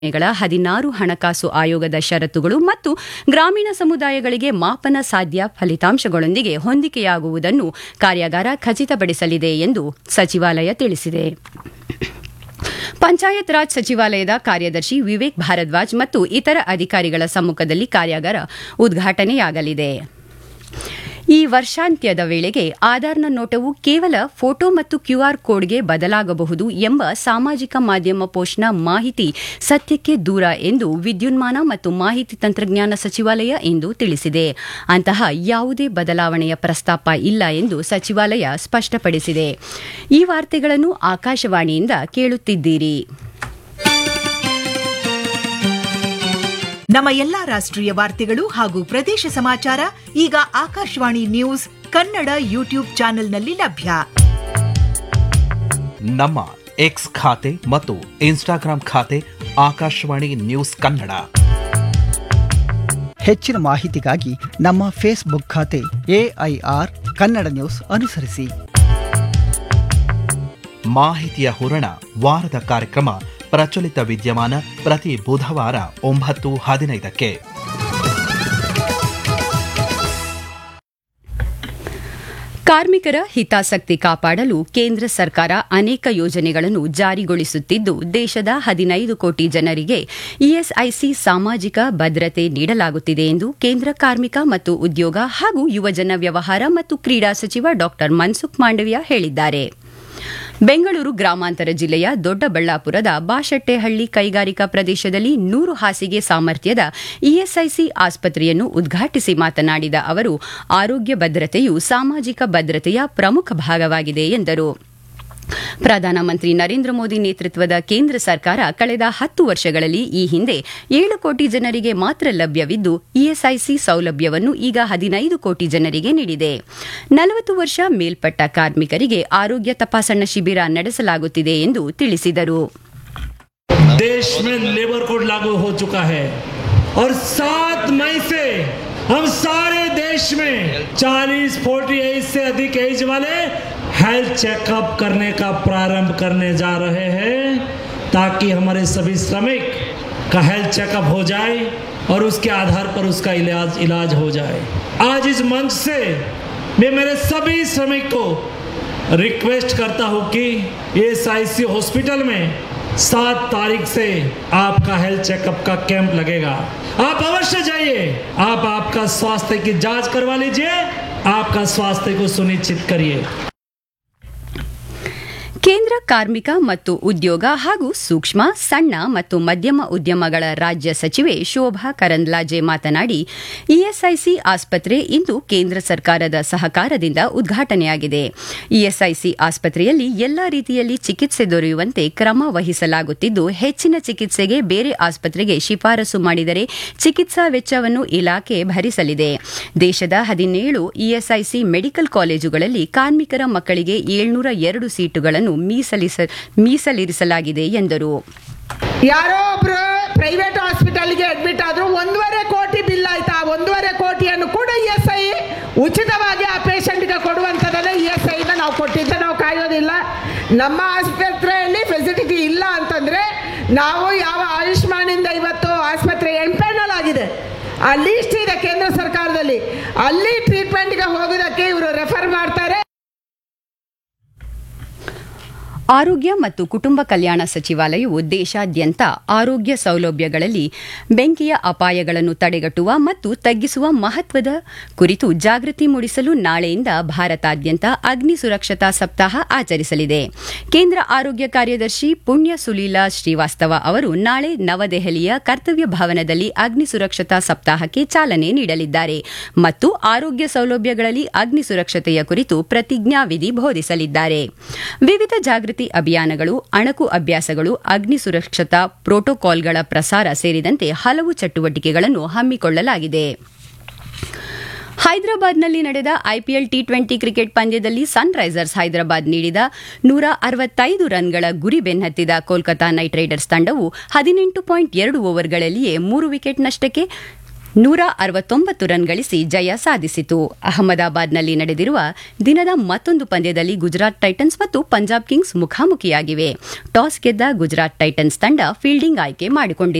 ಗಳ ಹದಿನಾರು ಹಣಕಾಸು ಆಯೋಗದ ಷರತ್ತುಗಳು ಮತ್ತು ಗ್ರಾಮೀಣ ಸಮುದಾಯಗಳಿಗೆ ಮಾಪನ ಸಾಧ್ಯ ಫಲಿತಾಂಶಗಳೊಂದಿಗೆ ಹೊಂದಿಕೆಯಾಗುವುದನ್ನು ಕಾರ್ಯಾಗಾರ ಖಚಿತಪಡಿಸಲಿದೆ ಎಂದು ಸಚಿವಾಲಯ ತಿಳಿಸಿದೆ ಪಂಚಾಯತ್ ರಾಜ್ ಸಚಿವಾಲಯದ ಕಾರ್ಯದರ್ಶಿ ವಿವೇಕ್ ಭಾರದ್ವಾಜ್ ಮತ್ತು ಇತರ ಅಧಿಕಾರಿಗಳ ಸಮ್ಮುಖದಲ್ಲಿ ಕಾರ್ಯಾಗಾರ ಉದ್ಘಾಟನೆಯಾಗಲಿದೆ ಈ ವರ್ಷಾಂತ್ಯದ ವೇಳೆಗೆ ಆಧಾರ್ನ ನೋಟವು ಕೇವಲ ಫೋಟೋ ಮತ್ತು ಕ್ಯೂಆರ್ ಕೋಡ್ಗೆ ಬದಲಾಗಬಹುದು ಎಂಬ ಸಾಮಾಜಿಕ ಮಾಧ್ಯಮ ಪೋಸ್ಟ್ನ ಮಾಹಿತಿ ಸತ್ಯಕ್ಕೆ ದೂರ ಎಂದು ವಿದ್ಯುನ್ಮಾನ ಮತ್ತು ಮಾಹಿತಿ ತಂತ್ರಜ್ಞಾನ ಸಚಿವಾಲಯ ಇಂದು ತಿಳಿಸಿದೆ ಅಂತಹ ಯಾವುದೇ ಬದಲಾವಣೆಯ ಪ್ರಸ್ತಾಪ ಇಲ್ಲ ಎಂದು ಸಚಿವಾಲಯ ಸ್ಪಷ್ಟಪಡಿಸಿದೆ ಈ ವಾರ್ತೆಗಳನ್ನು ಆಕಾಶವಾಣಿಯಿಂದ ಕೇಳುತ್ತಿದ್ದೀರಿ ನಮ್ಮ ಎಲ್ಲಾ ರಾಷ್ಟ್ರೀಯ ವಾರ್ತೆಗಳು ಹಾಗೂ ಪ್ರದೇಶ ಸಮಾಚಾರ ಈಗ ಆಕಾಶವಾಣಿ ನ್ಯೂಸ್ ಕನ್ನಡ ಯೂಟ್ಯೂಬ್ ಚಾನೆಲ್ನಲ್ಲಿ ಲಭ್ಯ ನಮ್ಮ ಎಕ್ಸ್ ಖಾತೆ ಮತ್ತು ಇನ್ಸ್ಟಾಗ್ರಾಂ ಖಾತೆ ಆಕಾಶವಾಣಿ ನ್ಯೂಸ್ ಕನ್ನಡ ಹೆಚ್ಚಿನ ಮಾಹಿತಿಗಾಗಿ ನಮ್ಮ ಫೇಸ್ಬುಕ್ ಖಾತೆ ಎಐಆರ್ ಕನ್ನಡ ನ್ಯೂಸ್ ಅನುಸರಿಸಿ ಮಾಹಿತಿಯ ಹೂರಣ ವಾರದ ಕಾರ್ಯಕ್ರಮ ಪ್ರಚಲಿತ ವಿದ್ಯಮಾನ ಪ್ರತಿ ಬುಧವಾರ ಒಂಬತ್ತು ಹದಿನೈದಕ್ಕೆ ಕಾರ್ಮಿಕರ ಹಿತಾಸಕ್ತಿ ಕಾಪಾಡಲು ಕೇಂದ್ರ ಸರ್ಕಾರ ಅನೇಕ ಯೋಜನೆಗಳನ್ನು ಜಾರಿಗೊಳಿಸುತ್ತಿದ್ದು ದೇಶದ ಹದಿನೈದು ಕೋಟಿ ಜನರಿಗೆ ಇಎಸ್ಐಸಿ ಸಾಮಾಜಿಕ ಭದ್ರತೆ ನೀಡಲಾಗುತ್ತಿದೆ ಎಂದು ಕೇಂದ್ರ ಕಾರ್ಮಿಕ ಮತ್ತು ಉದ್ಯೋಗ ಹಾಗೂ ಯುವಜನ ವ್ಯವಹಾರ ಮತ್ತು ಕ್ರೀಡಾ ಸಚಿವ ಡಾ ಮನ್ಸುಖ್ ಮಾಂಡವಿಯಾ ಹೇಳಿದ್ದಾರೆ ಬೆಂಗಳೂರು ಗ್ರಾಮಾಂತರ ಜಿಲ್ಲೆಯ ದೊಡ್ಡಬಳ್ಳಾಪುರದ ಬಾಶೆಟ್ಟೆಹಳ್ಳಿ ಕೈಗಾರಿಕಾ ಪ್ರದೇಶದಲ್ಲಿ ನೂರು ಹಾಸಿಗೆ ಸಾಮರ್ಥ್ಯದ ಇಎಸ್ಐಸಿ ಆಸ್ಪತ್ರೆಯನ್ನು ಉದ್ಘಾಟಿಸಿ ಮಾತನಾಡಿದ ಅವರು ಆರೋಗ್ಯ ಭದ್ರತೆಯು ಸಾಮಾಜಿಕ ಭದ್ರತೆಯ ಪ್ರಮುಖ ಭಾಗವಾಗಿದೆ ಎಂದರು ಪ್ರಧಾನಮಂತ್ರಿ ನರೇಂದ್ರ ಮೋದಿ ನೇತೃತ್ವದ ಕೇಂದ್ರ ಸರ್ಕಾರ ಕಳೆದ ಹತ್ತು ವರ್ಷಗಳಲ್ಲಿ ಈ ಹಿಂದೆ ಏಳು ಕೋಟಿ ಜನರಿಗೆ ಮಾತ್ರ ಲಭ್ಯವಿದ್ದು ಇಎಸ್ಐಸಿ ಸೌಲಭ್ಯವನ್ನು ಈಗ ಹದಿನೈದು ಕೋಟಿ ಜನರಿಗೆ ನೀಡಿದೆ ನಲವತ್ತು ವರ್ಷ ಮೇಲ್ಪಟ್ಟ ಕಾರ್ಮಿಕರಿಗೆ ಆರೋಗ್ಯ ತಪಾಸಣಾ ಶಿಬಿರ ನಡೆಸಲಾಗುತ್ತಿದೆ ಎಂದು ತಿಳಿಸಿದರು देश में लेबर कोड लागू हो चुका है और सात मई से हम सारे देश में 40 फोर्टी एज से अधिक एज वाले हेल्थ चेकअप करने का प्रारंभ करने जा रहे हैं ताकि हमारे सभी श्रमिक का हेल्थ चेकअप हो जाए और उसके आधार पर उसका इलाज इलाज हो जाए आज इस मंच से मैं मेरे सभी श्रमिक को रिक्वेस्ट करता हूं कि एस हॉस्पिटल में सात तारीख से आपका हेल्थ चेकअप का कैंप लगेगा आप अवश्य जाइए आप आपका स्वास्थ्य की जांच करवा लीजिए आपका स्वास्थ्य को सुनिश्चित करिए ಕೇಂದ್ರ ಕಾರ್ಮಿಕ ಮತ್ತು ಉದ್ಯೋಗ ಹಾಗೂ ಸೂಕ್ಷ್ಮ ಸಣ್ಣ ಮತ್ತು ಮಧ್ಯಮ ಉದ್ಯಮಗಳ ರಾಜ್ಯ ಸಚಿವೆ ಶೋಭಾ ಕರಂದ್ಲಾಜೆ ಮಾತನಾಡಿ ಇಎಸ್ಐಸಿ ಆಸ್ಪತ್ರೆ ಇಂದು ಕೇಂದ್ರ ಸರ್ಕಾರದ ಸಹಕಾರದಿಂದ ಉದ್ಘಾಟನೆಯಾಗಿದೆ ಇಎಸ್ಐಸಿ ಆಸ್ಪತ್ರೆಯಲ್ಲಿ ಎಲ್ಲಾ ರೀತಿಯಲ್ಲಿ ಚಿಕಿತ್ಸೆ ದೊರೆಯುವಂತೆ ಕ್ರಮ ವಹಿಸಲಾಗುತ್ತಿದ್ದು ಹೆಚ್ಚಿನ ಚಿಕಿತ್ಸೆಗೆ ಬೇರೆ ಆಸ್ಪತ್ರೆಗೆ ಶಿಫಾರಸು ಮಾಡಿದರೆ ಚಿಕಿತ್ಸಾ ವೆಚ್ಚವನ್ನು ಇಲಾಖೆ ಭರಿಸಲಿದೆ ದೇಶದ ಹದಿನೇಳು ಇಎಸ್ಐಸಿ ಮೆಡಿಕಲ್ ಕಾಲೇಜುಗಳಲ್ಲಿ ಕಾರ್ಮಿಕರ ಮಕ್ಕಳಿಗೆ ಏಳ್ನೂರ ಎರಡು ಸೀಟುಗಳನ್ನು ಮೀಸಲಿಸ ಮೀಸಲಿರಿಸಲಾಗಿದೆ ಎಂದರು ಯಾರೋ ಒಬ್ರು ಪ್ರೈವೇಟ್ ಹಾಸ್ಪಿಟಲ್ಗೆ ಅಡ್ಮಿಟ್ ಆದ್ರು ಒಂದೂವರೆ ಕೋಟಿ ಬಿಲ್ ಆಯ್ತಾ ಆ ಒಂದೂವರೆ ಕೋಟಿಯನ್ನು ಕೂಡ ಇ ಎಸ್ ಐ ಉಚಿತವಾಗಿ ಆ ಪೇಷಂಟ್ಗೆ ಕೊಡುವಂಥದ್ದನ್ನೇ ಇ ಎಸ್ ಐನ ನಾವು ಕೊಟ್ಟಿದ್ದೆ ನಾವು ಕಾಯೋದಿಲ್ಲ ನಮ್ಮ ಆಸ್ಪತ್ರೆಯಲ್ಲಿ ಫೆಸಿಲಿಟಿ ಇಲ್ಲ ಅಂತಂದ್ರೆ ನಾವು ಯಾವ ಆಯುಷ್ಮಾನಿಂದ ಇವತ್ತು ಆಸ್ಪತ್ರೆ ಎಂಪೆನಲ್ ಆಗಿದೆ ಆ ಲೀಸ್ಟ್ ಇದೆ ಕೇಂದ್ರ ಸರ್ಕಾರದಲ್ಲಿ ಅಲ್ಲಿ ಟ್ರೀಟ್ಮೆಂಟ್ಗೆ ಹೋಗೋದಕ್ಕೆ ಇವರು ರೆಫರ್ ಮಾಡ್ತಾರೆ ಆರೋಗ್ಯ ಮತ್ತು ಕುಟುಂಬ ಕಲ್ಯಾಣ ಸಚಿವಾಲಯವು ದೇಶಾದ್ಯಂತ ಆರೋಗ್ಯ ಸೌಲಭ್ಯಗಳಲ್ಲಿ ಬೆಂಕಿಯ ಅಪಾಯಗಳನ್ನು ತಡೆಗಟ್ಟುವ ಮತ್ತು ತಗ್ಗಿಸುವ ಮಹತ್ವದ ಕುರಿತು ಜಾಗೃತಿ ಮೂಡಿಸಲು ನಾಳೆಯಿಂದ ಭಾರತಾದ್ಯಂತ ಅಗ್ನಿ ಸುರಕ್ಷತಾ ಸಪ್ತಾಹ ಆಚರಿಸಲಿದೆ ಕೇಂದ್ರ ಆರೋಗ್ಯ ಕಾರ್ಯದರ್ಶಿ ಪುಣ್ಯ ಸುಲೀಲಾ ಶ್ರೀವಾಸ್ತವ ಅವರು ನಾಳೆ ನವದೆಹಲಿಯ ಕರ್ತವ್ಯ ಭವನದಲ್ಲಿ ಅಗ್ನಿ ಸುರಕ್ಷತಾ ಸಪ್ತಾಹಕ್ಕೆ ಚಾಲನೆ ನೀಡಲಿದ್ದಾರೆ ಮತ್ತು ಆರೋಗ್ಯ ಸೌಲಭ್ಯಗಳಲ್ಲಿ ಅಗ್ನಿ ಸುರಕ್ಷತೆಯ ಕುರಿತು ಪ್ರತಿಜ್ಞಾವಿಧಿ ಬೋಧಿಸಲಿದ್ದಾರೆ ವಿವಿಧ ಜಾಗೃತಿ ಅಭಿಯಾನಗಳು ಅಣಕು ಅಭ್ಯಾಸಗಳು ಅಗ್ನಿ ಸುರಕ್ಷತಾ ಪ್ರೋಟೋಕಾಲ್ಗಳ ಪ್ರಸಾರ ಸೇರಿದಂತೆ ಹಲವು ಚಟುವಟಿಕೆಗಳನ್ನು ಹಮ್ಮಿಕೊಳ್ಳಲಾಗಿದೆ ಹೈದರಾಬಾದ್ನಲ್ಲಿ ನಡೆದ ಐಪಿಎಲ್ ಟಿ ಟ್ವೆಂಟಿ ಕ್ರಿಕೆಟ್ ಪಂದ್ಯದಲ್ಲಿ ಸನ್ ರೈಸರ್ಸ್ ಹೈದರಾಬಾದ್ ನೀಡಿದ ನೂರ ಅರವತ್ತೈದು ರನ್ಗಳ ಗುರಿ ಬೆನ್ನತ್ತಿದ ಕೋಲ್ಕತಾ ನೈಟ್ ರೈಡರ್ಸ್ ತಂಡವು ಹದಿನೆಂಟು ಪಾಯಿಂಟ್ ಎರಡು ಓವರ್ಗಳಲ್ಲಿಯೇ ಮೂರು ವಿಕೆಟ್ ನಷ್ಟಕ್ಕೆ ನೂರ ಅರವತ್ತೊಂಬತ್ತು ರನ್ ಗಳಿಸಿ ಜಯ ಸಾಧಿಸಿತು ಅಹಮದಾಬಾದ್ನಲ್ಲಿ ನಡೆದಿರುವ ದಿನದ ಮತ್ತೊಂದು ಪಂದ್ಯದಲ್ಲಿ ಗುಜರಾತ್ ಟೈಟನ್ಸ್ ಮತ್ತು ಪಂಜಾಬ್ ಕಿಂಗ್ಸ್ ಮುಖಾಮುಖಿಯಾಗಿವೆ ಟಾಸ್ ಗೆದ್ದ ಗುಜರಾತ್ ಟೈಟನ್ಸ್ ತಂಡ ಫೀಲ್ಡಿಂಗ್ ಆಯ್ಕೆ ಮಾಡಿಕೊಂಡಿದೆ